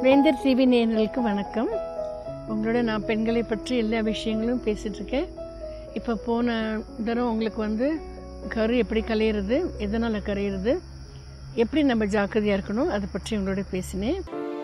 வேந்தர் டிவி நேயர்களுக்கு வணக்கம் உங்களோட நான் பெண்களை பற்றி எல்லா விஷயங்களும் பேசிகிட்டு இருக்கேன் இப்போ போன தடவை உங்களுக்கு வந்து கரு எப்படி கலையிறது எதனால் கரையிறது எப்படி நம்ம ஜாக்கிரதையாக இருக்கணும் அதை பற்றி உங்களோட பேசினேன்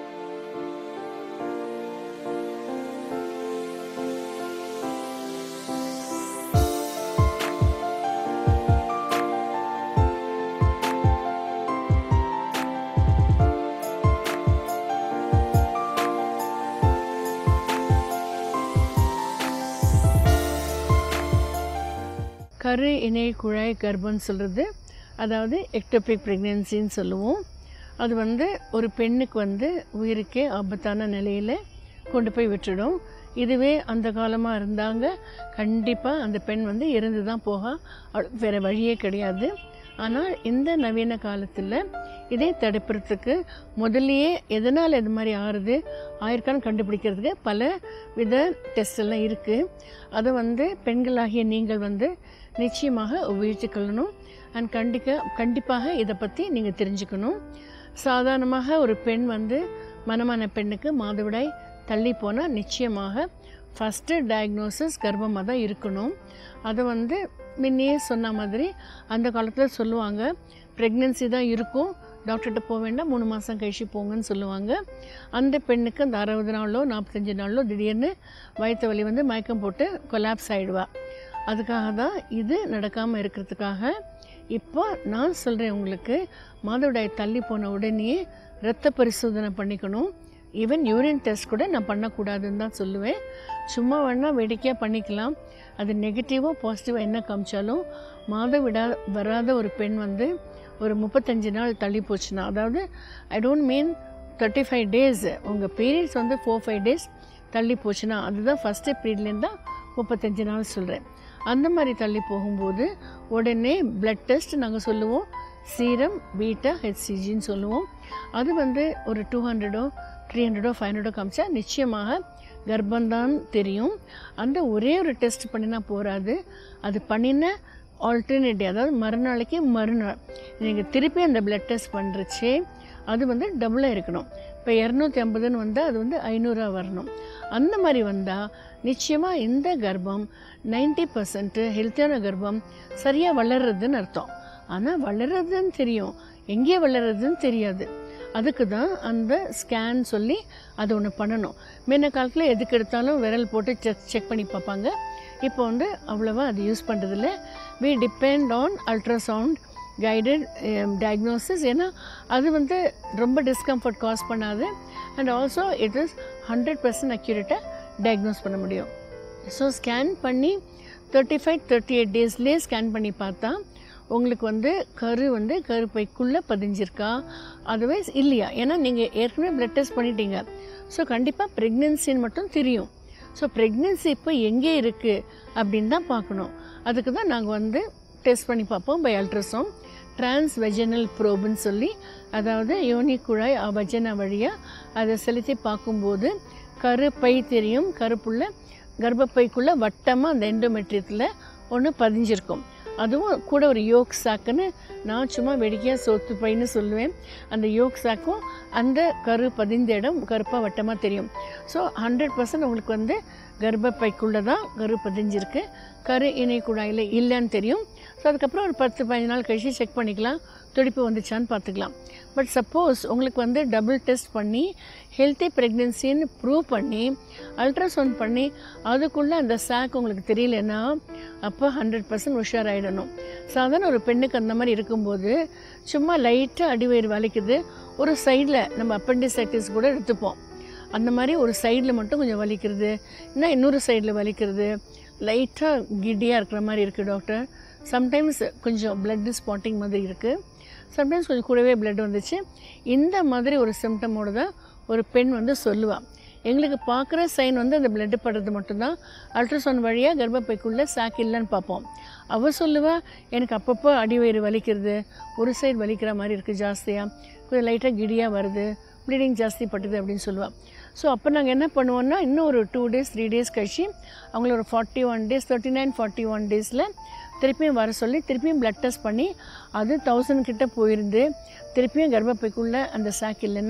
கரு இணைய குழாய் கர்ப்பம்னு சொல்கிறது அதாவது எக்டோபிக் ப்ரெக்னென்சின்னு சொல்லுவோம் அது வந்து ஒரு பெண்ணுக்கு வந்து உயிருக்கே ஆபத்தான நிலையில் கொண்டு போய் விட்டுடும் இதுவே அந்த காலமாக இருந்தாங்க கண்டிப்பாக அந்த பெண் வந்து இறந்து தான் போக அவளுக்கு வேறு வழியே கிடையாது ஆனால் இந்த நவீன காலத்தில் இதை தடுப்புறதுக்கு முதல்லயே எதனால் இது மாதிரி ஆறுது ஆயிருக்கான்னு கண்டுபிடிக்கிறதுக்கு பல வித டெஸ்ட் எல்லாம் இருக்குது அதை வந்து பெண்களாகிய நீங்கள் வந்து நிச்சயமாக உபயோகித்து கொள்ளணும் அண்ட் கண்டிக்க கண்டிப்பாக இதை பற்றி நீங்கள் தெரிஞ்சுக்கணும் சாதாரணமாக ஒரு பெண் வந்து மனமான பெண்ணுக்கு மாதவிடாய் தள்ளி போனால் நிச்சயமாக ஃபஸ்ட்டு டயக்னோசிஸ் கர்ப்பமாக தான் இருக்கணும் அதை வந்து முன்னையே சொன்ன மாதிரி அந்த காலத்தில் சொல்லுவாங்க ப்ரெக்னென்சி தான் இருக்கும் டாக்டர்கிட்ட போக வேண்டாம் மூணு மாதம் கழிச்சு போங்கன்னு சொல்லுவாங்க அந்த பெண்ணுக்கு அந்த அறுபது நாளோ நாற்பத்தஞ்சு நாளோ திடீர்னு வயிற்று வலி வந்து மயக்கம் போட்டு கொலாப்ஸ் ஆகிடுவா அதுக்காக தான் இது நடக்காமல் இருக்கிறதுக்காக இப்போ நான் சொல்கிறேன் உங்களுக்கு மாதவிடாய் தள்ளி போன உடனே இரத்த பரிசோதனை பண்ணிக்கணும் ஈவன் யூரின் டெஸ்ட் கூட நான் பண்ணக்கூடாதுன்னு தான் சொல்லுவேன் சும்மா வேணால் வேடிக்கையாக பண்ணிக்கலாம் அது நெகட்டிவாக பாசிட்டிவாக என்ன காமிச்சாலும் மாதவிடா வராத ஒரு பெண் வந்து ஒரு முப்பத்தஞ்சு நாள் தள்ளி போச்சுன்னா அதாவது I don't mean thirty five days உங்கள் பீரியட்ஸ் வந்து ஃபோர் ஃபைவ் டேஸ் தள்ளி போச்சுன்னா அதுதான் ஃபஸ்ட்டு பீரியட்லேருந்து தான் முப்பத்தஞ்சு நாள் சொல்கிறேன் அந்த மாதிரி தள்ளி போகும்போது உடனே பிளட் டெஸ்ட் நாங்கள் சொல்லுவோம் சீரம் பீட்டா ஹெச்சிஜின்னு சொல்லுவோம் அது வந்து ஒரு டூ ஹண்ட்ரடோ த்ரீ ஹண்ட்ரடோ ஃபைவ் ஹண்ட்ரடோ காமிச்சா நிச்சயமாக கர்ப்பந்தான் தெரியும் அந்த ஒரே ஒரு டெஸ்ட் பண்ணினா போகாது அது பண்ணின ஆல்டர்னேட் டே அதாவது மறுநாளைக்கு மறுநாள் நீங்கள் திருப்பி அந்த பிளட் டெஸ்ட் பண்ணுறச்சே அது வந்து டபுளாக இருக்கணும் இப்போ இரநூத்தி ஐம்பதுன்னு வந்தால் அது வந்து ஐநூறுரூவா வரணும் அந்த மாதிரி வந்தால் நிச்சயமாக இந்த கர்ப்பம் நைன்டி பர்சன்ட்டு ஹெல்த்தியான கர்ப்பம் சரியாக வளர்றதுன்னு அர்த்தம் ஆனால் வளர்றதுன்னு தெரியும் எங்கே வளர்றதுன்னு தெரியாது அதுக்கு தான் அந்த ஸ்கேன் சொல்லி அது ஒன்று பண்ணணும் முன்ன காலத்தில் எதுக்கு எடுத்தாலும் விரல் போட்டு செக் செக் பண்ணி பார்ப்பாங்க இப்போ வந்து அவ்வளோவா அது யூஸ் பண்ணுறதில்ல we depend on ultrasound guided diagnosis ஏன்னா அது வந்து ரொம்ப டிஸ்கம்ஃபர்ட் காஸ் பண்ணாது and also it is hundred percent அக்யூரேட்டாக டயக்னோஸ் பண்ண முடியும் ஸோ ஸ்கேன் பண்ணி தேர்ட்டி ஃபைவ் தேர்ட்டி எயிட் டேஸ்லேயே ஸ்கேன் பண்ணி பார்த்தா உங்களுக்கு வந்து கரு வந்து கருப்பைக்குள்ளே பதிஞ்சிருக்கா அதர்வைஸ் இல்லையா ஏன்னா நீங்கள் ஏற்கனவே பிளட் டெஸ்ட் பண்ணிட்டீங்க ஸோ கண்டிப்பாக ப்ரெக்னென்சின்னு மட்டும் தெரியும் ஸோ ப்ரெக்னென்சி இப்போ எங்கே இருக்குது அப்படின்னு தான் பார்க்கணும் அதுக்கு தான் நாங்கள் வந்து டெஸ்ட் பண்ணி பார்ப்போம் பை அல்ட்ராசவுண்ட் டிரான்ஸ் வெஜனல் ப்ரோப்னு சொல்லி அதாவது யோனி குழாய் வஜனா வழியாக அதை செலுத்தி பார்க்கும்போது கருப்பை தெரியும் கருப்புள்ள கர்ப்பப்பைக்குள்ளே வட்டமாக அந்த எண்டோமெட்ரியத்தில் ஒன்று பதிஞ்சிருக்கும் அதுவும் கூட ஒரு யோக் சாக்குன்னு நான் சும்மா வேடிக்கையாக சோத்து பைன்னு சொல்லுவேன் அந்த யோக் சாக்கும் அந்த கரு பதிந்த இடம் கருப்பாக வட்டமாக தெரியும் ஸோ ஹண்ட்ரட் பர்சன்ட் உங்களுக்கு வந்து கர்ப்பப்பைக்குள்ளே தான் கரு பதிஞ்சிருக்கு கரு இணை குழாயில் இல்லைன்னு தெரியும் ஸோ அதுக்கப்புறம் ஒரு பத்து பதினஞ்சு நாள் கழிச்சு செக் பண்ணிக்கலாம் துடிப்பு வந்துச்சான்னு பார்த்துக்கலாம் பட் சப்போஸ் உங்களுக்கு வந்து டபுள் டெஸ்ட் பண்ணி ஹெல்த்தி ப்ரெக்னென்சின்னு ப்ரூவ் பண்ணி அல்ட்ராசவுண்ட் பண்ணி அதுக்குள்ளே அந்த சாக் உங்களுக்கு தெரியலன்னா அப்போ ஹண்ட்ரட் பர்சன்ட் உஷாராயிடணும் சாதாரண ஒரு பெண்ணுக்கு அந்த மாதிரி இருக்கும்போது சும்மா லைட்டாக அடிவயிறு வலிக்குது ஒரு சைடில் நம்ம அப்பண்டிசைட்டிஸ் கூட எடுத்துப்போம் அந்த மாதிரி ஒரு சைடில் மட்டும் கொஞ்சம் வலிக்கிறது இன்னும் இன்னொரு சைடில் வலிக்கிறது லைட்டாக கிட்டியாக இருக்கிற மாதிரி இருக்குது டாக்டர் சம்டைம்ஸ் கொஞ்சம் பிளட் ஸ்பாட்டிங் மாதிரி இருக்குது சம்டைம்ஸ் கொஞ்சம் கூடவே பிளட் வந்துச்சு இந்த மாதிரி ஒரு சிம்டமோடு தான் ஒரு பெண் வந்து சொல்லுவாள் எங்களுக்கு பார்க்குற சைன் வந்து அந்த பிளட்டு படுறது மட்டும்தான் அல்ட்ராசவுண்ட் வழியாக கர்ப்பப்பைக்குள்ளே சாக் இல்லைன்னு பார்ப்போம் அவள் சொல்லுவா எனக்கு அப்பப்போ அடிவயிறு வலிக்கிறது ஒரு சைடு வலிக்கிற மாதிரி இருக்குது ஜாஸ்தியாக கொஞ்சம் லைட்டாக கிடியாக வருது ப்ளீடிங் ஜாஸ்தி பட்டுது அப்படின்னு சொல்லுவாள் ஸோ அப்போ நாங்கள் என்ன பண்ணுவோம்னா இன்னும் ஒரு டூ டேஸ் த்ரீ டேஸ் கழிச்சு அவங்கள ஒரு forty one days thirty nine forty one டேஸில் திருப்பியும் வர சொல்லி திருப்பியும் பிளட் டெஸ்ட் பண்ணி அது தௌசண்ட் கிட்ட போயிருந்து திருப்பியும் கர்ப்பப்பைக்குள்ளே அந்த சாக் இல்லைன்னா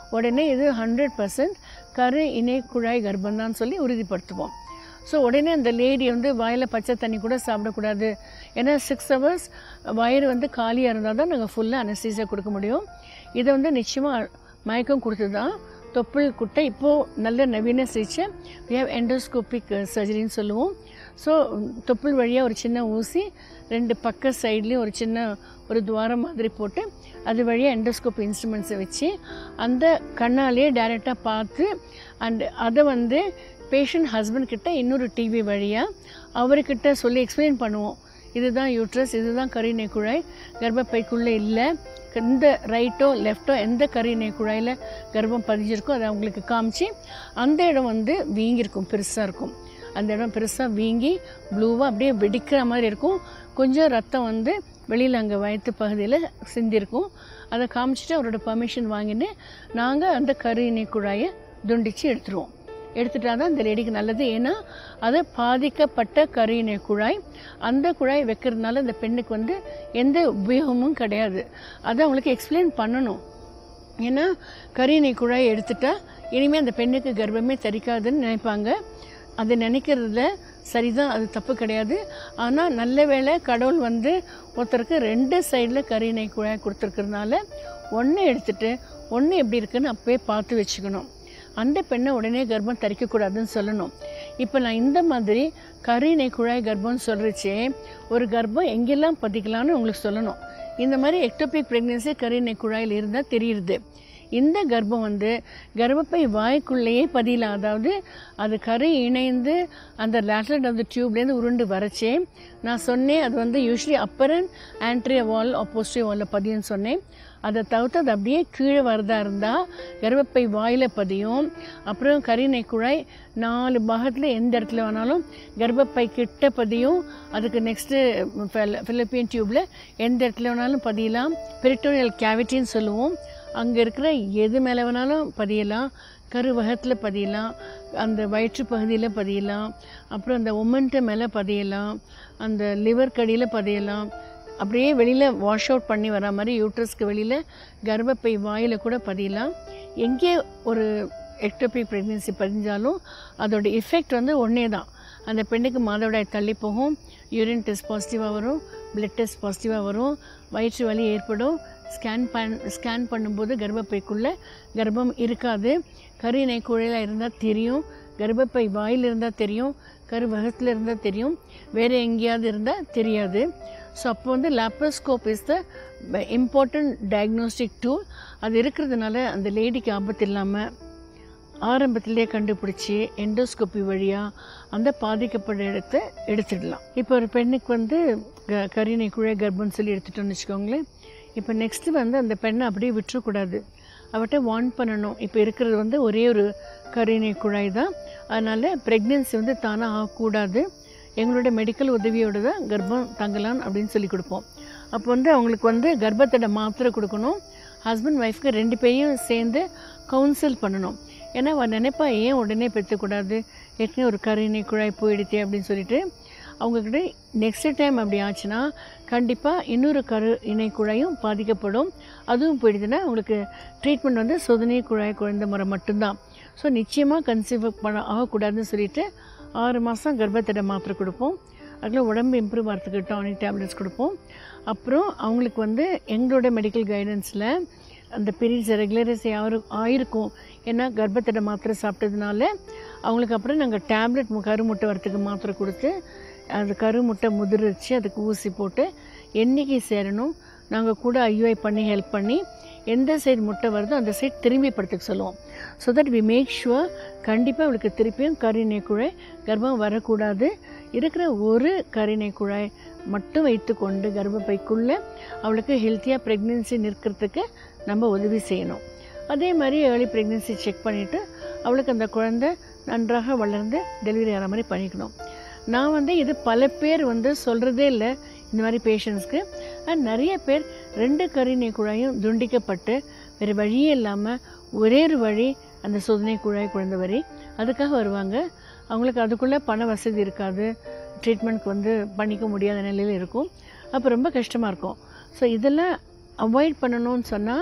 உடனே இது ஹண்ட்ரட் பர்சன்ட் கரு இணை குழாய் கர்ப்பம்தான் சொல்லி உறுதிப்படுத்துவோம் ஸோ உடனே அந்த லேடி வந்து வாயில் பச்சை தண்ணி கூட சாப்பிடக்கூடாது ஏன்னா சிக்ஸ் ஹவர்ஸ் வயிறு வந்து காலியாக இருந்தால் தான் நாங்கள் ஃபுல்லாக அனஸ்தீசியா கொடுக்க முடியும் இதை வந்து நிச்சயமாக மயக்கம் கொடுத்து தான் தொப்புள் குட்டை இப்போது நல்ல நவீன சிகிச்சை we have எண்டோஸ்கோபிக் சர்ஜரின்னு சொல்லுவோம் ஸோ தொப்புள் வழியாக ஒரு சின்ன ஊசி ரெண்டு பக்க சைட்லேயும் ஒரு சின்ன ஒரு துவாரம் மாதிரி போட்டு அது வழியாக எண்டோஸ்கோப் இன்ஸ்ட்ருமெண்ட்ஸை வச்சு அந்த கண்ணாலேயே டைரெக்டாக பார்த்து அண்ட் அதை வந்து பேஷண்ட் ஹஸ்பண்ட் கிட்ட இன்னொரு டிவி வழியாக அவர்கிட்ட சொல்லி எக்ஸ்பிளைன் பண்ணுவோம் இதுதான் யூட்ரஸ் இதுதான் கரிநீர் குழாய் கர்ப்பப்பைக்குள்ளே இல்லை இந்த ரைட்டோ லெஃப்ட்டோ எந்த கரிநீர் குழாயில் கர்ப்பம் பதிஞ்சிருக்கோ அதை அவங்களுக்கு காமிச்சு அந்த இடம் வந்து வீங்கியிருக்கும் பெருசாக இருக்கும் அந்த இடம் பெருசாக வீங்கி ப்ளூவாக அப்படியே வெடிக்கிற மாதிரி இருக்கும் கொஞ்சம் ரத்தம் வந்து வெளியில் அங்கே வயிற்று பகுதியில் சிந்திருக்கும் அதை காமிச்சிட்டு அவரோட பர்மிஷன் வாங்கிட்டு நாங்கள் அந்த கரிநீர் குழாயை துண்டித்து எடுத்துருவோம் எடுத்துட்டா தான் இந்த லேடிக்கு நல்லது ஏன்னா அது பாதிக்கப்பட்ட கருவினை குழாய் அந்த குழாய் வைக்கிறதுனால இந்த பெண்ணுக்கு வந்து எந்த உபயோகமும் கிடையாது அதை அவங்களுக்கு எக்ஸ்பிளைன் பண்ணணும் ஏன்னா கருவினை குழாய் எடுத்துட்டா இனிமேல் அந்த பெண்ணுக்கு கர்ப்பமே தரிக்காதுன்னு நினைப்பாங்க அது நினைக்கிறதுல சரிதான் அது தப்பு கிடையாது ஆனால் நல்ல வேளை கடவுள் வந்து ஒருத்தருக்கு ரெண்டு சைடில் கருவினை குழாய் கொடுத்துருக்கறதுனால ஒன்று எடுத்துட்டு ஒன்று எப்படி இருக்குன்னு அப்போயே பார்த்து வச்சுக்கணும் அந்த பெண்ணை உடனே கர்ப்பம் தரிக்கக்கூடாதுன்னு சொல்லணும் இப்போ நான் இந்த மாதிரி கருணை குழாய் கர்ப்பம்னு சொல்கிறச்சே ஒரு கர்ப்பம் எங்கெல்லாம் பதிக்கலாம்னு உங்களுக்கு சொல்லணும் இந்த மாதிரி எக்டோபிக் ப்ரெக்னென்சி கருணை குழாயில் இருந்தால் தெரியுது இந்த கர்ப்பம் வந்து கர்ப்பப்பை வாய்க்குள்ளேயே பதியலாம் அதாவது அது கரு இணைந்து அந்த லேட்லட் ஆஃப் த டியூப்லேருந்து உருண்டு வரச்சே நான் சொன்னேன் அது வந்து யூஸ்வலி அப்பரன் ஆன்ட்ரிய வால் ஆப்போசிட்டிவ் வாலில் பதியும்னு சொன்னேன் அதை தவிர்த்து அது அப்படியே கீழே வரதா இருந்தால் கர்ப்பப்பை வாயில் பதியும் அப்புறம் கரிணை குழாய் நாலு பாகத்தில் எந்த இடத்துல வேணாலும் கர்ப்பப்பை கிட்ட பதியும் அதுக்கு நெக்ஸ்ட்டு ஃபிலிப்பியன் டியூப்பில் எந்த இடத்துல வேணாலும் பதியலாம் பெரிட்டோனியல் கேவிட்டின்னு சொல்லுவோம் அங்கே இருக்கிற எது மேலே வேணாலும் பதியலாம் கருவகத்தில் பதியலாம் அந்த வயிற்று பகுதியில் பதியலாம் அப்புறம் அந்த ஒமன்ட்டு மேலே பதியலாம் அந்த லிவர் கடியில் பதியலாம் அப்படியே வெளியில் வாஷ் அவுட் பண்ணி வர மாதிரி யூட்ரஸ்க்கு வெளியில் கர்ப்பப்பை வாயில் கூட பதியலாம் எங்கே ஒரு எக்டோபிக் ப்ரெக்னென்சி பதிஞ்சாலும் அதோட எஃபெக்ட் வந்து ஒன்றே தான் அந்த பெண்ணுக்கு மாதவிடாய் தள்ளி போகும் யூரின் டெஸ்ட் பாசிட்டிவாக வரும் பிளட் டெஸ்ட் பாசிட்டிவாக வரும் வயிற்று வலி ஏற்படும் ஸ்கேன் பண் ஸ்கேன் பண்ணும்போது கர்ப்பப்பைக்குள்ளே கர்ப்பம் இருக்காது கருணை குழையில் இருந்தால் தெரியும் கர்ப்பப்பை வாயில் இருந்தால் தெரியும் கருவகத்தில் இருந்தால் தெரியும் வேறு எங்கேயாவது இருந்தால் தெரியாது ஸோ அப்போ வந்து laparoscope is the important diagnostic tool அது இருக்கிறதுனால அந்த லேடிக்கு ஆபத்து இல்லாமல் ஆரம்பத்திலே கண்டுபிடிச்சி எண்டோஸ்கோப்பி வழியாக அந்த பாதிக்கப்பட்ட இடத்த எடுத்துடலாம் இப்போ ஒரு பெண்ணுக்கு வந்து க கரிணை குழை கர்ப்பம்னு சொல்லி எடுத்துட்டோம்னு வச்சுக்கோங்களேன் இப்போ நெக்ஸ்ட்டு வந்து அந்த பெண்ணை அப்படியே விட்டுறக்கூடாது அவட்ட வார்ன் பண்ணணும் இப்போ இருக்கிறது வந்து ஒரே ஒரு கரிணை குழாய் தான் அதனால் ப்ரெக்னென்சி வந்து தானாக ஆகக்கூடாது எங்களோட மெடிக்கல் உதவியோடு தான் கர்ப்பம் தங்கலாம் அப்படின்னு சொல்லி கொடுப்போம் அப்போ வந்து அவங்களுக்கு வந்து கர்ப்பத்தோட மாத்திரை கொடுக்கணும் ஹஸ்பண்ட் ஒய்ஃப்க்கு ரெண்டு பேரையும் சேர்ந்து கவுன்சில் பண்ணணும் ஏன்னா அவள் நினைப்பா ஏன் உடனே பெற்றுக்கூடாது ஏற்கனவே ஒரு கருணை குழாய் போயிடுத்தே அப்படின்னு சொல்லிட்டு அவங்கக்கிட்ட நெக்ஸ்ட் டைம் அப்படி ஆச்சுன்னா கண்டிப்பாக இன்னொரு கரு இணை குழாயும் பாதிக்கப்படும் அதுவும் போயிடுதுன்னா அவங்களுக்கு ட்ரீட்மெண்ட் வந்து சொதனை குழாய் குழந்தை முறை மட்டும்தான் ஸோ நிச்சயமாக கன்சீவ் பண்ண ஆகக்கூடாதுன்னு சொல்லிட்டு ஆறு மாதம் கர்ப்பத்தடை மாத்திரை கொடுப்போம் அதில் உடம்பு இம்ப்ரூவ் ஆகிறதுக்கு டானிக் டேப்லெட்ஸ் கொடுப்போம் அப்புறம் அவங்களுக்கு வந்து எங்களோட மெடிக்கல் கைடன்ஸில் அந்த பீரியட்ஸ் ரெகுலரைஸ் யாரு ஆயிருக்கும் ஏன்னா கர்ப்பத்தடை மாத்திரை சாப்பிட்டதுனால அவங்களுக்கு அப்புறம் நாங்கள் டேப்லெட் கருமுட்டை வரத்துக்கு மாத்திரை கொடுத்து அது கருமுட்டை முதிர்ச்சி அதுக்கு ஊசி போட்டு என்றைக்கு சேரணும் நாங்கள் கூட ஐயுஐ பண்ணி ஹெல்ப் பண்ணி எந்த சைடு முட்டை வருதோ அந்த சைடு திரும்பி படுத்துக்க சொல்லுவோம் so that we make sure கண்டிப்பாக அவளுக்கு திருப்பியும் கரிணை குழாய் கர்ப்பம் வரக்கூடாது இருக்கிற ஒரு கரிணை குழாய் மட்டும் வைத்துக்கொண்டு கர்ப்பப்பைக்குள்ளே அவளுக்கு ஹெல்த்தியாக ப்ரெக்னென்சி நிற்கிறதுக்கு நம்ம உதவி செய்யணும் அதே மாதிரி ஏர்லி ப்ரெக்னென்சி செக் பண்ணிவிட்டு அவளுக்கு அந்த குழந்தை நன்றாக வளர்ந்து டெலிவரி ஆகிற மாதிரி பண்ணிக்கணும் நான் வந்து இது பல பேர் வந்து சொல்கிறதே இல்லை இந்த மாதிரி பேஷண்ட்ஸ்க்கு அண்ட் நிறைய பேர் ரெண்டு கரிணை குழாயும் துண்டிக்கப்பட்டு வேறு வழியே இல்லாமல் ஒரே ஒரு வழி அந்த சோதனை குழாய் குழந்தை வரி அதுக்காக வருவாங்க அவங்களுக்கு அதுக்குள்ளே பண வசதி இருக்காது ட்ரீட்மெண்ட்க்கு வந்து பண்ணிக்க முடியாத நிலையில் இருக்கும் அப்போ ரொம்ப கஷ்டமாக இருக்கும் ஸோ இதெல்லாம் அவாய்ட் பண்ணணும்னு சொன்னால்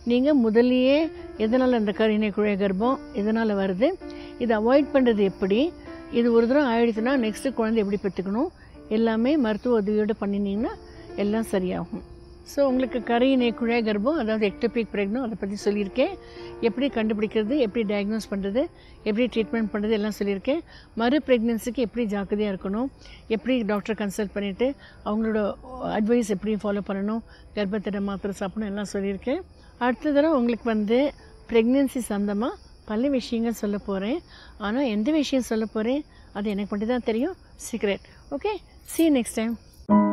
நீங்கள் முதல்லையே எதனால் அந்த கருணை குழாய் கர்ப்பம் எதனால் வருது இதை அவாய்ட் பண்ணுறது எப்படி இது ஒரு தடவை ஆயிடுச்சுன்னா நெக்ஸ்ட்டு குழந்தை எப்படி பெற்றுக்கணும் எல்லாமே மருத்துவ உதவியோடு பண்ணினீங்கன்னா எல்லாம் சரியாகும் ஸோ உங்களுக்கு கரையினை குழாய் கர்ப்பம் அதாவது எக்டோபிக் ப்ரெக்னோ அதை பற்றி சொல்லியிருக்கேன் எப்படி கண்டுபிடிக்கிறது எப்படி டயக்னோஸ் பண்ணுறது எப்படி ட்ரீட்மெண்ட் பண்ணுறது எல்லாம் சொல்லியிருக்கேன் மறு ப்ரெக்னென்சிக்கு எப்படி ஜாக்கிரதையாக இருக்கணும் எப்படி டாக்டரை கன்சல்ட் பண்ணிவிட்டு அவங்களோட அட்வைஸ் எப்படி ஃபாலோ பண்ணணும் கர்ப்பத்திட மாத்திரை சாப்பிடணும் எல்லாம் சொல்லியிருக்கேன் அடுத்த தடவை உங்களுக்கு வந்து ப்ரெக்னென்சி சந்தமாக பல விஷயங்கள் சொல்ல போகிறேன் ஆனால் எந்த விஷயம் சொல்ல போகிறேன் அது எனக்கு மட்டும் தான் தெரியும் secret okay see you next time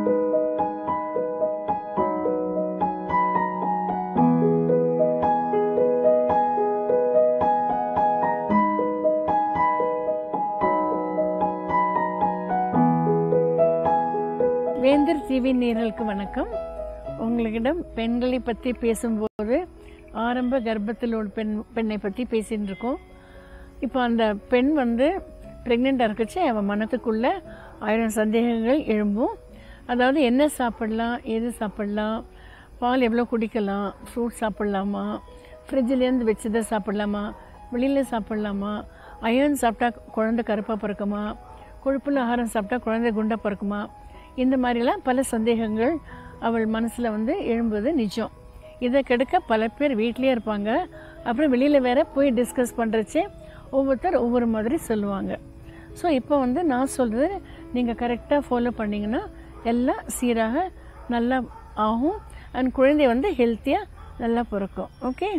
Vendhar TV நேரலுக்கு வணக்கம் உங்களிடம் பெண்களை பற்றி பேசும்போது ஆரம்ப கர்ப்பத்தில் உள்ள பெண் பெண்ணை பற்றி பேசின்னு இருக்கோம் இப்போ அந்த பெண் வந்து ப்ரெக்னெண்ட்டாக இருக்கச்சு அவன் மனத்துக்குள்ளே ஆயிரம் சந்தேகங்கள் எழும்பும் அதாவது என்ன சாப்பிடலாம் எது சாப்பிடலாம் பால் எவ்வளோ குடிக்கலாம் ஃப்ரூட் சாப்பிட்லாமா ஃப்ரிட்ஜிலேருந்து வச்சதை சாப்பிட்லாமா வெளியில் சாப்பிட்லாமா அயன் சாப்பிட்டா குழந்தை கருப்பாக பிறக்குமா கொழுப்புள்ள ஆகாரம் சாப்பிட்டா குழந்தை குண்டாக பிறக்குமா இந்த மாதிரிலாம் பல சந்தேகங்கள் அவள் மனசில் வந்து எழும்புவது நிஜம் இதை கெடுக்க பல பேர் வீட்லேயே இருப்பாங்க அப்புறம் வெளியில் வேற போய் டிஸ்கஸ் பண்ணுறச்சே ஒவ்வொருத்தர் ஒவ்வொரு மாதிரி சொல்லுவாங்க ஸோ இப்போ வந்து நான் சொல்கிறது நீங்கள் கரெக்டாக ஃபாலோ பண்ணிங்கன்னா எல்லாம் சீராக நல்லா ஆகும் அண்ட் குழந்தை வந்து ஹெல்த்தியாக நல்லா பிறக்கும் ஓகே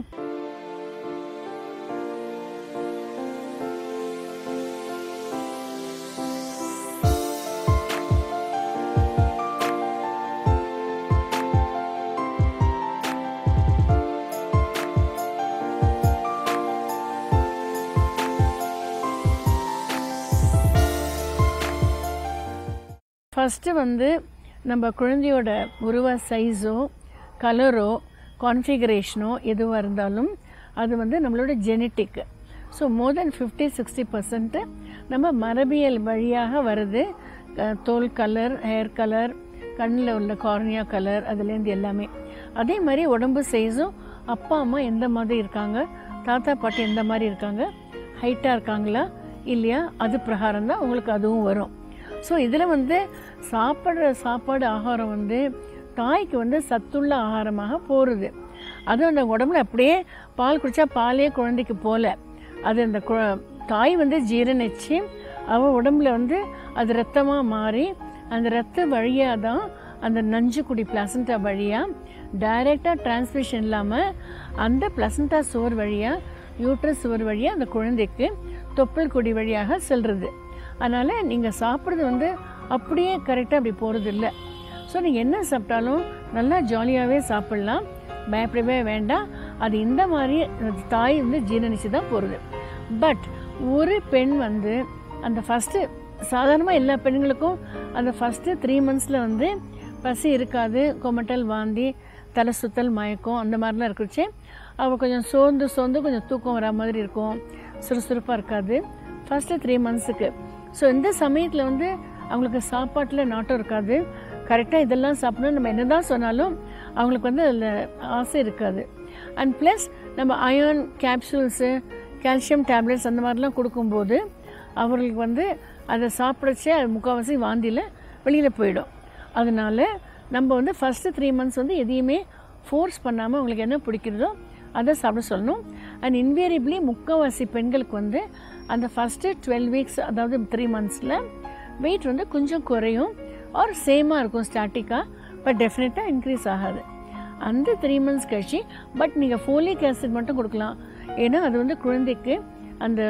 ஃபஸ்ட்டு வந்து நம்ம குழந்தையோட உருவ சைஸோ கலரோ கான்ஃபிகரேஷனோ எதுவாக இருந்தாலும் அது வந்து நம்மளோட genetic so more then fifty sixty percent நம்ம மரபியல் வழியாக வருது அஹ், தோல் கலர் ஹேர் கலர் கண்ணில் உள்ள கார்னியா கலர் அதுலேருந்து எல்லாமே அதே மாதிரி உடம்பு சைஸும் அப்பா அம்மா எந்த மாதிரி இருக்காங்க தாத்தா பாட்டி எந்த மாதிரி இருக்காங்க ஹைட்டாக இருக்காங்களா இல்லையா அது பிரகாரம் தான் உங்களுக்கு அதுவும் வரும் ஸோ இதில் வந்து சாப்பிட்ற சாப்பாடு ஆகாரம் வந்து தாய்க்கு வந்து சத்துள்ள ஆகாரமாக போகிறது அது அந்த உடம்புல அப்படியே பால் குடித்தா பாலே குழந்தைக்கு போல அது அந்த கு தாய் வந்து ஜீரணிச்சு அவள் உடம்புல வந்து அது ரத்தமாக மாறி அந்த ரத்த வழியாக தான் அந்த நஞ்சு குடி பிளசண்டா வழியாக டைரெக்டாக டிரான்ஸ்மிஷன் இல்லாமல் அந்த பிளசண்டா சுவர் வழியாக யூட்ரஸ் சுவர் வழியாக அந்த குழந்தைக்கு தொப்புள் கொடி வழியாக செல்றது அதனால் நீங்கள் சாப்பிட்றது வந்து அப்படியே கரெக்டாக அப்படி போகிறது இல்லை ஸோ நீங்கள் என்ன சாப்பிட்டாலும் நல்லா ஜாலியாகவே சாப்பிட்லாம் பயப்படவே வேண்டாம் அது இந்த மாதிரி அந்த தாய் வந்து ஜீரணிச்சு தான் போகிறது பட் ஒரு பெண் வந்து அந்த ஃபஸ்ட்டு சாதாரணமாக எல்லா பெண்களுக்கும் அந்த ஃபஸ்ட்டு த்ரீ மந்த்ஸில் வந்து பசி இருக்காது கொமட்டல் வாந்தி தலை சுத்தல் மயக்கம் அந்த மாதிரிலாம் இருக்குச்சு அவள் கொஞ்சம் சோர்ந்து சோர்ந்து கொஞ்சம் தூக்கம் வரா மாதிரி இருக்கும் சுறுசுறுப்பாக இருக்காது ஃபஸ்ட்டு த்ரீ மந்த்ஸுக்கு ஸோ இந்த சமயத்தில் வந்து அவங்களுக்கு சாப்பாட்டில் நாட்டம் இருக்காது கரெக்டாக இதெல்லாம் சாப்பிடணும் நம்ம என்ன தான் சொன்னாலும் அவங்களுக்கு வந்து அதில் ஆசை இருக்காது அண்ட் ப்ளஸ் நம்ம அயர்ன் கேப்சூல்ஸு கால்சியம் டேப்லெட்ஸ் அந்த மாதிரிலாம் கொடுக்கும்போது அவர்களுக்கு வந்து அதை சாப்பிடச்சே அது முக்கால்வாசி வாந்தியில் வெளியில் போயிடும் அதனால நம்ம வந்து ஃபஸ்ட்டு த்ரீ மந்த்ஸ் வந்து எதையுமே ஃபோர்ஸ் பண்ணாமல் அவங்களுக்கு என்ன பிடிக்கிறதோ அதை சாப்பிட சொல்லணும் அண்ட் இன்வேரியபிளி முக்கால்வாசி பெண்களுக்கு வந்து அந்த ஃபஸ்ட்டு டுவெல் வீக்ஸ் அதாவது த்ரீ மந்த்ஸில் வெயிட் வந்து கொஞ்சம் குறையும் ஆர் சேமாக இருக்கும் ஸ்டாட்டிக்காக பட் டெஃபினட்டாக இன்க்ரீஸ் ஆகாது அந்த த்ரீ மந்த்ஸ் கழிச்சு பட் நீங்கள் ஃபோலிக் ஆசிட் மட்டும் கொடுக்கலாம் ஏன்னா அது வந்து குழந்தைக்கு அந்த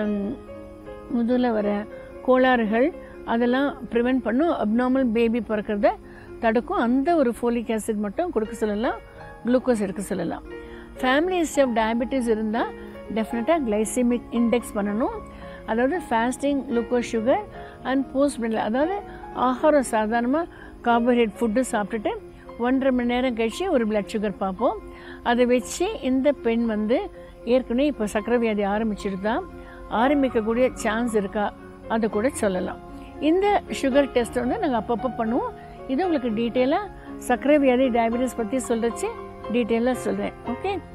முதுகில் வர கோளாறுகள் அதெல்லாம் ப்ரிவெண்ட் பண்ணும் அப்நார்மல் பேபி பிறக்கிறத தடுக்கும் அந்த ஒரு ஃபோலிக் ஆசிட் மட்டும் கொடுக்க சொல்லலாம் குளுக்கோஸ் எடுக்க சொல்லலாம் ஃபேமிலி ஹிஸ்ட்ரி ஆஃப் டயபெட்டிஸ் இருந்தால் டெஃபினட்டாக கிளைசிமிக் இண்டெக்ஸ் பண்ணணும் அதாவது fasting glucose sugar and post middle அதாவது ஆகாரம் சாதாரணமாக கார்போஹைட்ரேட் ஃபுட்டு சாப்பிட்டுட்டு ஒன்றரை மணி நேரம் கழிச்சு ஒரு பிளட் சுகர் பார்ப்போம் அதை வச்சு இந்த பெண் வந்து ஏற்கனவே இப்போ சக்கரை வியாதி ஆரம்பிச்சிருந்தா ஆரம்பிக்கக்கூடிய சான்ஸ் இருக்கா அதை கூட சொல்லலாம் இந்த சுகர் டெஸ்ட் வந்து நாங்கள் அப்பப்போ பண்ணுவோம் இது உங்களுக்கு டீட்டெயிலாக சக்கரை வியாதி டயபெட்டிஸ் பற்றி சொல்கிறச்சு டீட்டெயிலாக சொல்கிறேன் ஓகே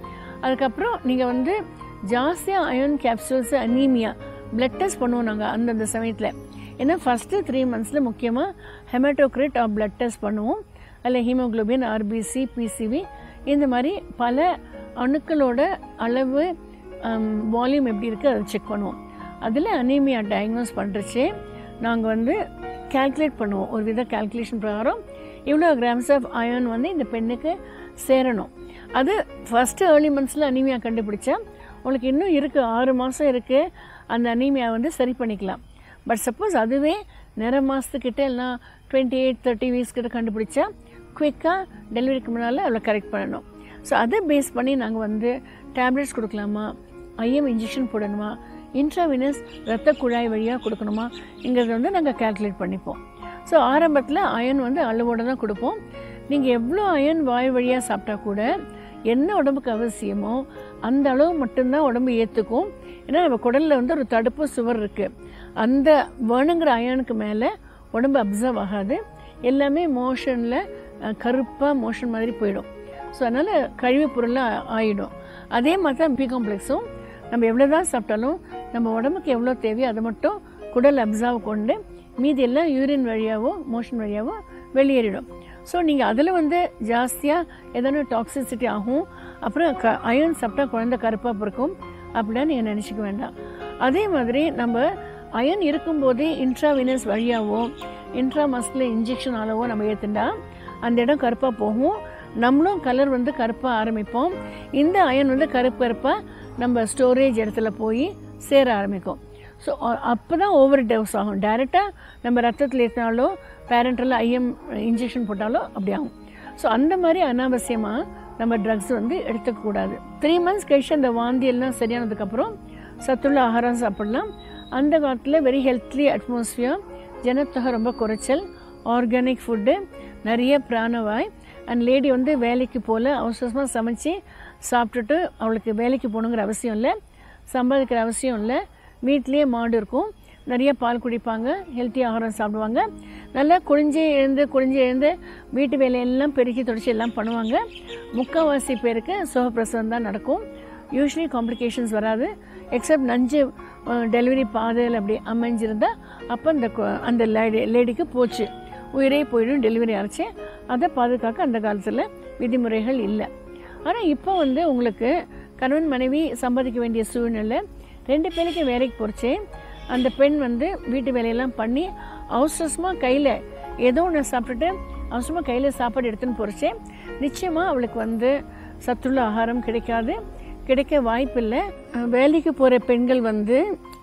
அதுக்கப்புறம் நீங்கள் வந்து ஜாஸ்தியாக iron capsules anaemia blood test பண்ணுவோம் நாங்கள் அந்தந்த சமயத்தில் ஏன்னா ஃபஸ்ட்டு த்ரீ மந்த்ஸில் முக்கியமாக ஹெமட்டோக்ரிட் ஆர் பிளட் டெஸ்ட் பண்ணுவோம் அதில் ஹீமோகுளோபின் ஆர்பிசி பிசிவி இந்த மாதிரி பல அணுக்களோட அளவு வால்யூம் எப்படி இருக்குது அதை செக் பண்ணுவோம் அதில் அனீமியா டயக்னோஸ் பண்ணுறச்சே நாங்கள் வந்து கால்குலேட் பண்ணுவோம் ஒரு வித கால்குலேஷன் பிரகாரம் இவ்வளோ கிராம்ஸ் ஆஃப் அயன் வந்து இந்த பெண்ணுக்கு சேரணும் அது ஃபஸ்ட்டு ஏர்லி மந்த்ஸில் அனீமியா கண்டுபிடிச்சா உங்களுக்கு இன்னும் இருக்குது ஆறு மாதம் இருக்குது அந்த அனீமியா வந்து சரி பண்ணிக்கலாம் பட் சப்போஸ் அதுவே நிற மாதத்துக்கிட்ட இல்லைனா டுவெண்ட்டி எயிட் தேர்ட்டி வீக்ஸ் கிட்ட கண்டுபிடிச்சா குயிக்காக டெலிவரிக்கு முன்னால் அவளை கரெக்ட் பண்ணணும் ஸோ அதை பேஸ் பண்ணி நாங்கள் வந்து டேப்லெட்ஸ் கொடுக்கலாமா ஐஎம் இன்ஜெக்ஷன் போடணுமா இன்ட்ராவினஸ் ரத்த குழாய் வழியாக கொடுக்கணுமா இங்கிறத வந்து நாங்கள் கால்குலேட் பண்ணிப்போம் ஸோ ஆரம்பத்தில் அயன் வந்து அளவோடு தான் கொடுப்போம் நீங்கள் எவ்வளோ அயன் வாய் வழியாக சாப்பிட்டா கூட என்ன உடம்புக்கு அவசியமோ அந்த அளவு மட்டும்தான் உடம்பு ஏற்றுக்கும் ஏன்னா நம்ம குடலில் வந்து ஒரு தடுப்பு சுவர் இருக்குது அந்த வேணுங்கிற அயனுக்கு மேலே உடம்பு அப்சர்வ் ஆகாது எல்லாமே மோஷனில் கருப்பாக மோஷன் மாதிரி போயிடும் ஸோ அதனால் கழிவு பொருளாக ஆகிடும் அதே மாதிரி தான் பி காம்ப்ளெக்ஸும் நம்ம எவ்வளோ தான் சாப்பிட்டாலும் நம்ம உடம்புக்கு எவ்வளோ தேவையோ அதை மட்டும் குடல் அப்சர்வ் கொண்டு மீதி எல்லாம் யூரின் வழியாவோ மோஷன் வழியாவோ வெளியேறிடும் ஸோ நீங்கள் அதில் வந்து ஜாஸ்தியாக எதனா டாக்ஸிசிட்டி ஆகும் அப்புறம் க அயன் சாப்பிட்டா குழந்தை கருப்பாக பிறக்கும் அப்படிலாம் நீங்கள் நினச்சிக்க வேண்டாம் அதே மாதிரி நம்ம அயன் இருக்கும்போதே இன்ட்ராவினஸ் வழியாவோ இன்ட்ரா மஸ்கில் இன்ஜெக்ஷனாலவோ நம்ம ஏற்றுண்டா அந்த இடம் கருப்பாக போகும் நம்மளும் கலர் வந்து கருப்பாக ஆரம்பிப்போம் இந்த அயன் வந்து கருப்பு கருப்பாக நம்ம ஸ்டோரேஜ் இடத்துல போய் சேர ஆரம்பிக்கும் ஸோ அப்போ தான் ஓவர் டோஸ் ஆகும் டைரெக்டாக நம்ம ரத்தத்தில் ஏற்றினாலோ பேரண்டரில் ஐஎம் இன்ஜெக்ஷன் போட்டாலோ அப்படி ஆகும் ஸோ அந்த மாதிரி அனாவசியமாக நம்ம ட்ரக்ஸ் வந்து எடுத்துக்கக்கூடாது த்ரீ மந்த்ஸ் கழிச்சு அந்த வாந்தி எல்லாம் சரியானதுக்கப்புறம் சத்துள்ள ஆகாரம் சாப்பிடலாம் அந்த காலத்தில் வெரி ஹெல்த்லி அட்மாஸ்ஃபியர் ஜனத்தொகை ரொம்ப குறைச்சல் ஆர்கானிக் ஃபுட்டு நிறைய பிராணவாய் அண்ட் லேடி வந்து வேலைக்கு போகல அவசரமாக சமைச்சு சாப்பிட்டுட்டு அவளுக்கு வேலைக்கு போகணுங்கிற அவசியம் இல்லை சம்பாதிக்கிற அவசியம் இல்லை வீட்லேயே மாடு இருக்கும் நிறைய பால் குடிப்பாங்க ஹெல்த்தி ஆகாரம் சாப்பிடுவாங்க நல்லா குளிஞ்சு எழுந்து குளிஞ்சு எழுந்து வீட்டு வேலையெல்லாம் பெருக்கி தொடச்சி எல்லாம் பண்ணுவாங்க முக்கால்வாசி பேருக்கு சுகப்பிரசவம் தான் நடக்கும் யூஸ்வலி காம்ப்ளிகேஷன்ஸ் வராது எக்ஸப்ட் நஞ்சு டெலிவரி பாதையில் அப்படி அமைஞ்சிருந்தால் அப்போ அந்த கு- அந்த லேடி லேடிக்கு போச்சு உயிரே போயிடும் டெலிவரி ஆச்சு அதை பாதுகாக்க அந்த காலத்தில் விதிமுறைகள் இல்லை ஆனால் இப்போ வந்து உங்களுக்கு கணவன் மனைவி சம்பாதிக்க வேண்டிய சூழ்நிலை ரெண்டு பேருக்கு வேலைக்கு போகிறச்சே அந்த பெண் வந்து வீட்டு வேலையெல்லாம் பண்ணி அவசரமாக கையில் ஏதோ ஒன்று சாப்பிட்டுட்டு அவசரமாக கையில் சாப்பாடு எடுத்துன்னு போகிறச்சே நிச்சயமாக அவளுக்கு வந்து சத்துள்ள ஆகாரம் கிடைக்காது கிடைக்க வாய்ப்பில்லை அஹ் வேலைக்கு போகிற பெண்கள் வந்து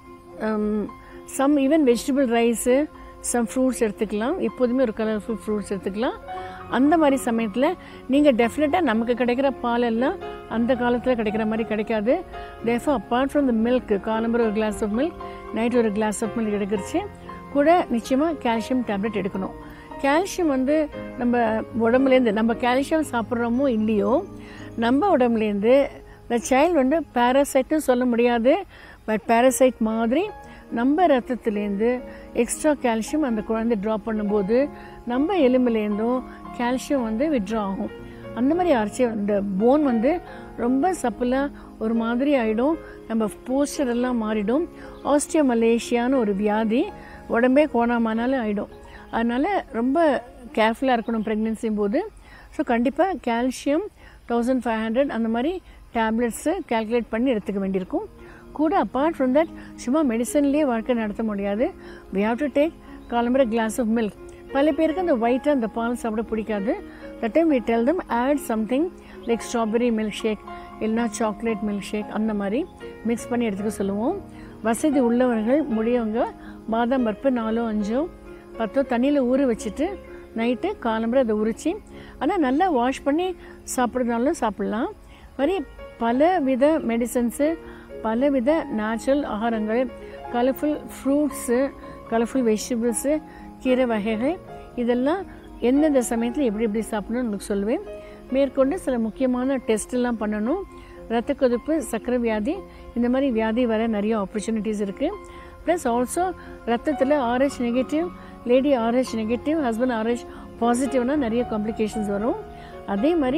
some even vegetable rice some fruits எடுத்துக்கலாம் எப்போதுமே ஒரு கலர்ஃபுல் ஃப்ரூட்ஸ் எடுத்துக்கலாம் அந்த மாதிரி சமயத்தில் நீங்கள் டெஃபினட்டாக நமக்கு கிடைக்கிற பால் எல்லாம் அந்த காலத்தில் கிடைக்கிற மாதிரி கிடைக்காது therefore apart from the milk காலம்பரம் ஒரு கிளாஸ் ஆஃப் மில்க் நைட் ஒரு கிளாஸ் ஆஃப் மில்க் எடுக்கிறச்சு கூட நிச்சயமாக கால்சியம் டேப்லெட் எடுக்கணும் கால்சியம் வந்து நம்ம உடம்புலேருந்து நம்ம கால்சியம் சாப்பிட்றோமோ இல்லையோ நம்ம உடம்புலேருந்து இந்த சைல்டு வந்து பேரசைட்டும் சொல்ல முடியாது பட் பேரசைட் மாதிரி நம்ம ரத்தத்துலேருந்து எக்ஸ்ட்ரா கால்சியம் அந்த குழந்தை ட்ராப் பண்ணும்போது நம்ம எலும்புலேருந்தும் கால்சியம் வந்து விட்ரா ஆகும் அந்த மாதிரி ஆச்சு அந்த போன் வந்து ரொம்ப சப்பலாக ஒரு மாதிரி ஆகிடும் நம்ம போஸ்டர் எல்லாம் மாறிடும் ஆஸ்டியோ மலேசியான்னு ஒரு வியாதி உடம்பே கோணாமானாலும் ஆகிடும் அதனால் ரொம்ப கேர்ஃபுல்லாக இருக்கணும் ப்ரெக்னென்சியும் போது ஸோ கண்டிப்பாக கால்சியம் தௌசண்ட் ஃபைவ் ஹண்ட்ரட் அந்த மாதிரி டேப்லெட்ஸு கால்குலேட் பண்ணி எடுத்துக்க வேண்டியிருக்கும் கூட அப்பார்ட் ஃப்ரம் தட் சும்மா மெடிசன்லேயே வாழ்க்கை நடத்த முடியாது we have டு டேக் காலம்பர கிளாஸ் ஆஃப் மில்க் பல பேருக்கு அந்த ஒயிட்டாக அந்த பால் சாப்பிட பிடிக்காது that time we tell them add something like strawberry milk shake இல்லைனா சாக்லேட் மில்க் ஷேக் அந்த மாதிரி மிக்ஸ் பண்ணி எடுத்துக்க சொல்லுவோம் வசதி உள்ளவர்கள் முடியவங்க பாதாம் பருப்பு நாலோ அஞ்சோ பத்தோ தண்ணியில் ஊற வச்சுட்டு நைட்டு காலம்பரை அதை உரித்து ஆனால் நல்லா வாஷ் பண்ணி சாப்பிட்றதுனாலும் சாப்பிட்லாம் மாதிரி பல வித மெடிசன்ஸு பல வித நேச்சுரல் ஆகாரங்கள் கலர்ஃபுல் ஃப்ரூட்ஸு கலர்ஃபுல் வெஜிடபிள்ஸு கீரை வகைகள் இதெல்லாம் எந்தெந்த சமயத்தில் எப்படி எப்படி சாப்பிடணும்னு உங்களுக்கு சொல்லுவேன் மேற்கொண்டு சில முக்கியமான டெஸ்ட் எல்லாம் பண்ணணும் ரத்த கொதிப்பு சர்க்கரை வியாதி இந்த மாதிரி வியாதி வர நிறைய ஆப்பர்ச்சுனிட்டிஸ் இருக்குது ப்ளஸ் ஆல்சோ ரத்தத்தில் RH negative lady RH negative husband RH பாசிட்டிவ்னா நிறைய காம்ப்ளிகேஷன்ஸ் வரும் அதே மாதிரி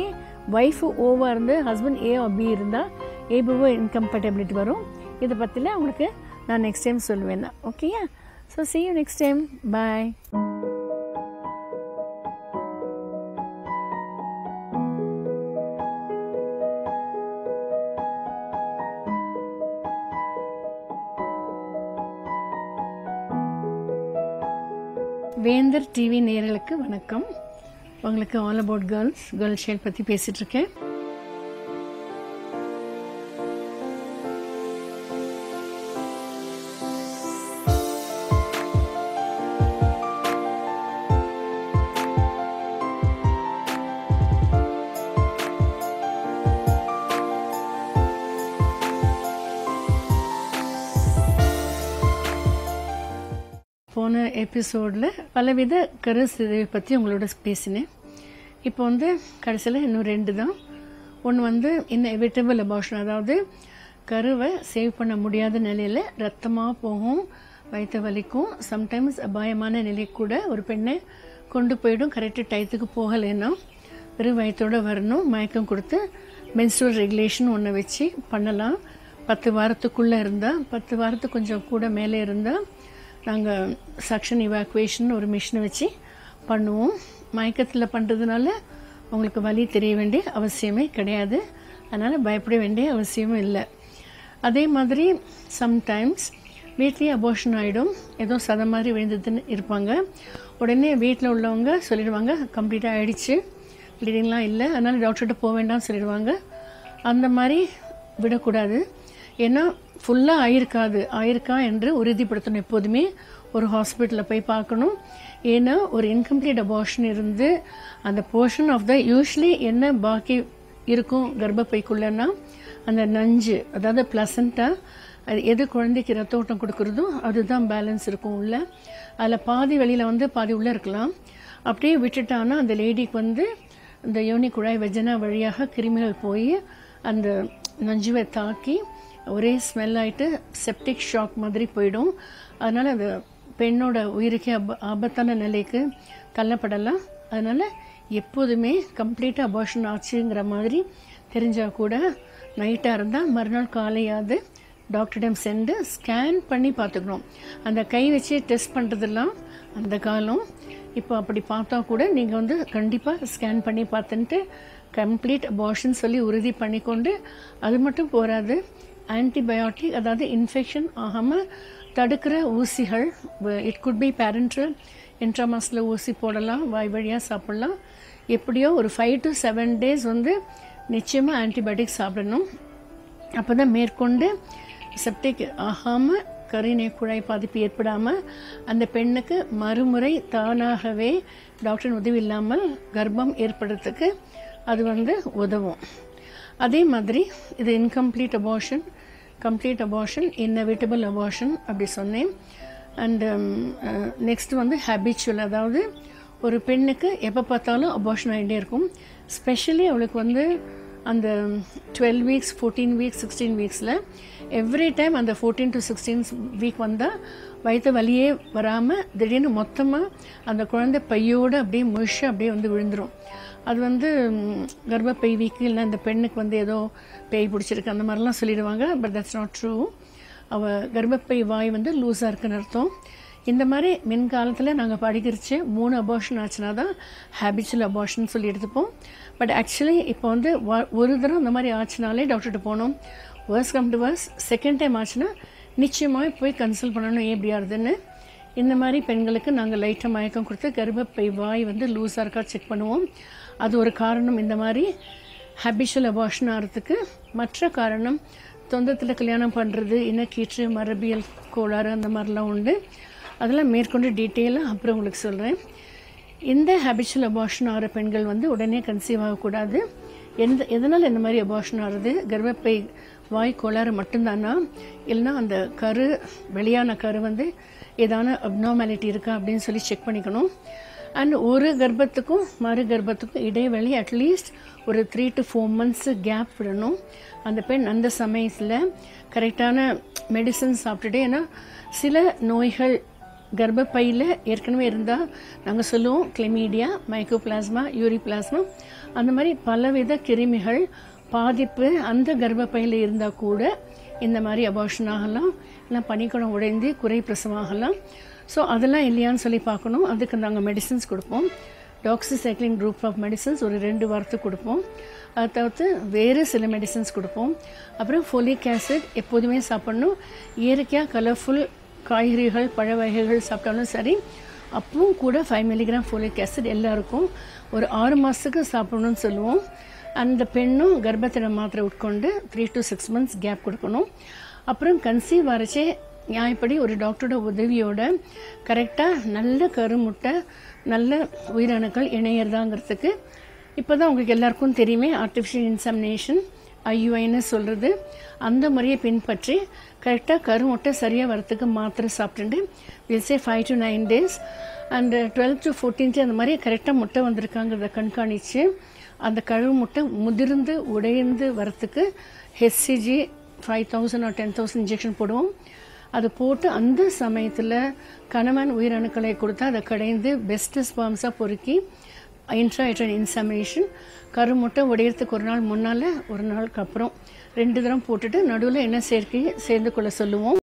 ஒய்ஃபு ஓவாக இருந்து ஹஸ்பண்ட் ஏ பி இருந்தால் ஏபிஓ இன்கம்பேட்டபிலிட்டி வரும் இதை பற்றிலாம் உங்களுக்கு நான் நெக்ஸ்ட் டைம் சொல்லுவேன் ஓகேயா so see you next time bye Vendhar TV நேயர்களுக்கு வணக்கம் உங்களுக்கு all about girls girl child பற்றி பேசிகிட்டு இருக்கேன் போன எபிசோடில் பலவித கருசிதைவை பற்றி உங்களோட பேசினேன் இப்போ வந்து கடைசியில் இன்னும் ரெண்டு தான் ஒன்று வந்து இன்னும் எவிட்டபிள் அபார்ஷன் அதாவது கருவை சேவ் பண்ண முடியாத நிலையில் ரத்தமாக போகும் வயிற்று வலிக்கும் சம்டைம்ஸ் அபாயமான நிலை கூட ஒரு பெண்ணை கொண்டு போயிடும் கரெக்டு டயத்துக்கு போகலைன்னா வெறும் வயிற்றோட வரணும் மயக்கம் கொடுத்து மென்ஸ்ட்ரல் ரெகுலேஷன் ஒன்று வச்சு பண்ணலாம் பத்து வாரத்துக்குள்ளே இருந்தால் பத்து வாரத்துக்கு கொஞ்சம் கூட மேலே இருந்தால் நாங்கள் சக்ஷன் இவாக்குவேஷன் ஒரு மிஷினை வச்சு பண்ணுவோம் மயக்கத்தில் பண்ணுறதுனால உங்களுக்கு வலி தெரிய வேண்டிய அவசியமே கிடையாது அதனால் பயப்பட வேண்டிய அவசியமும் இல்லை அதே மாதிரி சம்டைம்ஸ் வீட்லேயே அபோஷன் ஆகிடும் ஏதோ சதை மாதிரி விழுந்ததுன்னு இருப்பாங்க உடனே வீட்டில் உள்ளவங்க சொல்லிடுவாங்க கம்ப்ளீட்டாக ஆகிடுச்சு ப்ளீடிங்லாம் இல்லை அதனால் டாக்டர்கிட்ட போக வேண்டாம்னு சொல்லிடுவாங்க அந்த மாதிரி விடக்கூடாது ஏன்னா ஃபுல்லாக ஆயிருக்காது ஆயிருக்கா என்று உறுதிப்படுத்தணும் எப்போதுமே ஒரு ஹாஸ்பிட்டலில் போய் பார்க்கணும் ஏன்னா ஒரு இன்கம்ப்ளீட் அபார்ஷன் இருந்து அந்த போர்ஷன் ஆஃப் த யூஸ்வலி என்ன பாக்கி இருக்கும் கர்ப்பப்பைக்குள்ளன்னா அந்த நஞ்சு அதாவது ப்ளசண்ட்டாக அது எது குழந்தைக்கு ரத்த ஓட்டம் கொடுக்குறதோ அதுதான் பேலன்ஸ் இருக்கும் உள்ள அதில் பாதி வெளியில் வந்து பாதி உள்ளே இருக்கலாம் அப்படியே விட்டுட்டான்னா அந்த லேடிக்கு வந்து இந்த யோனி குழாய் வெஜனா வழியாக கிருமிகள் போய் அந்த நஞ்சுவை தாக்கி ஒரே ஸ்மெல் ஆகிட்டு செப்டிக் ஷாக் மாதிரி போயிடும் அதனால் அது பெண்ணோட உயிருக்கே அப ஆபத்தான நிலைக்கு தள்ளப்படலாம் அதனால் எப்போதுமே கம்ப்ளீட்டாக அபார்ஷன் ஆச்சுங்கிற மாதிரி தெரிஞ்சால் கூட நைட்டாக இருந்தால் மறுநாள் காலையாவது டாக்டரிடம் சென்று ஸ்கேன் பண்ணி பார்த்துக்கணும் அந்த கை வச்சு டெஸ்ட் பண்ணுறதெல்லாம் அந்த காலம் இப்போ அப்படி பார்த்தா கூட நீங்கள் வந்து கண்டிப்பாக ஸ்கேன் பண்ணி பார்த்துன்ட்டு கம்ப்ளீட் அபார்ஷன் சொல்லி உறுதி பண்ணிக்கொண்டு அது மட்டும் போகாது ஆன்டிபயோட்டிக் அதாவது இன்ஃபெக்ஷன் ஆகாமல் தடுக்கிற ஊசிகள் it could be parenteral intramuscular ஊசி போடலாம் வாய் வழியாக சாப்பிட்லாம் எப்படியோ ஒரு ஃபைவ் டு செவன் டேஸ் வந்து நிச்சயமாக ஆன்டிபயோட்டிக் சாப்பிடணும் அப்போ தான் மேற்கொண்டு செப்டிக் ஆகாமல் கருணை குழாய் பாதிப்பு ஏற்படாமல் அந்த பெண்ணுக்கு மறுமுறை தானாகவே டாக்டர் உதவி இல்லாமல் கர்ப்பம் ஏற்படுறதுக்கு அது வந்து உதவும் அதே மாதிரி இது incomplete abortion complete abortion inevitable abortion அப்படி சொன்னேன் அண்டு நெக்ஸ்ட் வந்து ஹேபிச்சுவல் அதாவது ஒரு பெண்ணுக்கு எப்போ பார்த்தாலும் அபார்ஷன் ஆகிட்டே இருக்கும் ஸ்பெஷலி அவளுக்கு வந்து அந்த twelve weeks fourteen weeks sixteen வீக்ஸில் எவ்ரி டைம் அந்த ஃபோர்டீன் டு சிக்ஸ்டீன் வீக் வந்தால் வயிற்று வலியே வராமல் திடீர்னு மொத்தமாக அந்த குழந்தை பையோடு அப்படியே முழுஷாக அப்படியே வந்து விழுந்துடும் அது வந்து கர்ப்பப்பை வீக்கு இல்லை அந்த பெண்ணுக்கு வந்து ஏதோ பேய் பிடிச்சிருக்கு அந்த மாதிரிலாம் சொல்லிடுவாங்க பட் தட்ஸ் நாட் ட்ரூ அவள் கர்ப்பப்பை வாய் வந்து லூஸாக இருக்குன்னு அர்த்தம் இந்த மாதிரி மின்காலத்தில் நாங்கள் படிக்கிறச்சு மூணு அபார்ஷன் ஆச்சுன்னா தான் ஹேபிச்சுவல் அபார்ஷன் சொல்லி எடுத்துப்போம் பட் ஆக்சுவலி இப்போ வந்து ஒரு தடவை அந்த மாதிரி ஆச்சுனாலே டாக்டர்கிட்ட போகணும் worse come to worse second time ஆச்சுன்னா நிச்சயமாக போய் கன்சல்ட் பண்ணணும் ஏன் இப்படி ஆகுதுன்னு இந்த மாதிரி பெண்களுக்கு நாங்கள் லைட்டாக மயக்கம் கொடுத்து கர்ப்பப்பை வாய் வந்து லூஸாக இருக்கா செக் பண்ணுவோம் அது ஒரு காரணம் இந்த மாதிரி ஹேபிச்சுவல் அபார்ஷன் ஆகிறதுக்கு மற்ற காரணம் சொந்தத்தில் கல்யாணம் பண்ணுறது இனக்கீற்று மரபியல் கோளாறு அந்த மாதிரிலாம் உண்டு அதெல்லாம் மேற்கொண்டு டீட்டெயிலாக அப்புறம் உங்களுக்கு சொல்கிறேன் இந்த ஹேபிச்சுவல் அபார்ஷன் ஆகிற பெண்கள் வந்து உடனே கன்சீவ் ஆகக்கூடாது எந்த எதனால் இந்த மாதிரி அபார்ஷன் ஆகிறது கர்ப்பப்பை வாய் கோளாறு மட்டும்தானா இல்லைன்னா அந்த கரு வெளியான கரு வந்து ஏதான அப்னார்மாலிட்டி இருக்கா அப்படின்னு சொல்லி செக் பண்ணிக்கணும் அண்ட் ஒரு கர்ப்பத்துக்கும் மறு கர்ப்பத்துக்கும் இடைவெளி அட்லீஸ்ட் ஒரு three to four months gap விடணும் அந்த பெண் அந்த சமயத்தில் கரெக்டான மெடிசன் சாப்பிட்டுட்டு ஏன்னா சில நோய்கள் கர்ப்பப்பையில் ஏற்கனவே இருந்தால் நாங்கள் சொல்லுவோம் கிளமீடியா மைக்கோபிளாஸ்மா யூரிபிளாஸ்மா அந்த மாதிரி பலவித கிருமிகள் பாதிப்பு அந்த கர்ப்பப்பையில் இருந்தால் கூட இந்த மாதிரி அபார்ஷன் ஆகலாம் இல்லை பனிக்குடம் உடைந்து குறை பிரசவம் ஆகலாம் ஸோ அதெல்லாம் இல்லையான்னு சொல்லி பார்க்கணும் அதுக்கு நாங்கள் மெடிசின்ஸ் கொடுப்போம் டாக்ஸிசைக்ளின் குரூப் ஆஃப் மெடிசன்ஸ் ஒரு ரெண்டு வாரத்துக்கு கொடுப்போம் அதை தவிர்த்து வேறு சில மெடிசன்ஸ் கொடுப்போம் அப்புறம் ஃபோலிக் ஆசிட் எப்போதுமே சாப்பிடணும் இயற்கையாக கலர்ஃபுல் காய்கறிகள் பழ வகைகள் சாப்பிட்டாலும் சரி அப்பவும் கூட ஃபைவ் மில்லிகிராம் ஃபோலிக் ஆசிட் எல்லாருக்கும் ஒரு ஆறு மாதத்துக்கு சாப்பிடணும்னு சொல்லுவோம் அந்த பெண்ணும் கர்ப்பத்தில் மாத்திரை உட்கொண்டு three to six months gap கொடுக்கணும் அப்புறம் கன்சீவ் வரைச்சே நியாயப்படி ஒரு டாக்டரோட உதவியோட கரெக்டாக நல்ல கருமுட்டை நல்ல உயிரணுக்கள் இணையறதாங்கிறதுக்கு இப்போ தான் உங்களுக்கு எல்லாருக்கும் தெரியுமே ஆர்டிஃபிஷியல் இன்சமினேஷன் ஐயுஐன்னு சொல்கிறது அந்த முறையை பின்பற்றி கரெக்டாக கருமுட்டை சரியாக வரத்துக்கு மாத்திரை சாப்பிட்டுட்டு will say five to nine days and twelve to fourteenth அந்த மாதிரி கரெக்டாக முட்டை வந்திருக்காங்கிறத கண்காணித்து அந்த கழுவு முட்டை முதிர்ந்து உடைந்து வரத்துக்கு HCG five thousand or ten thousand injection போடுவோம் அது போட்டு அந்த சமயத்தில் கணவன் உயிரணுக்களை கொடுத்தா அதை கடைந்து பெஸ்ட் ஸ்பாம்ஸாக பொறுக்கி இன்ட்ராய்டன் இன்சமினேஷன் கருமுட்டை உடையறதுக்கு ஒரு நாள் முன்னால் ஒரு நாளுக்கு அப்புறம் ரெண்டு தரம் போட்டுட்டு நடுவில் என்ன சேர்க்கை சேர்ந்து கொள்ள சொல்லுவோம்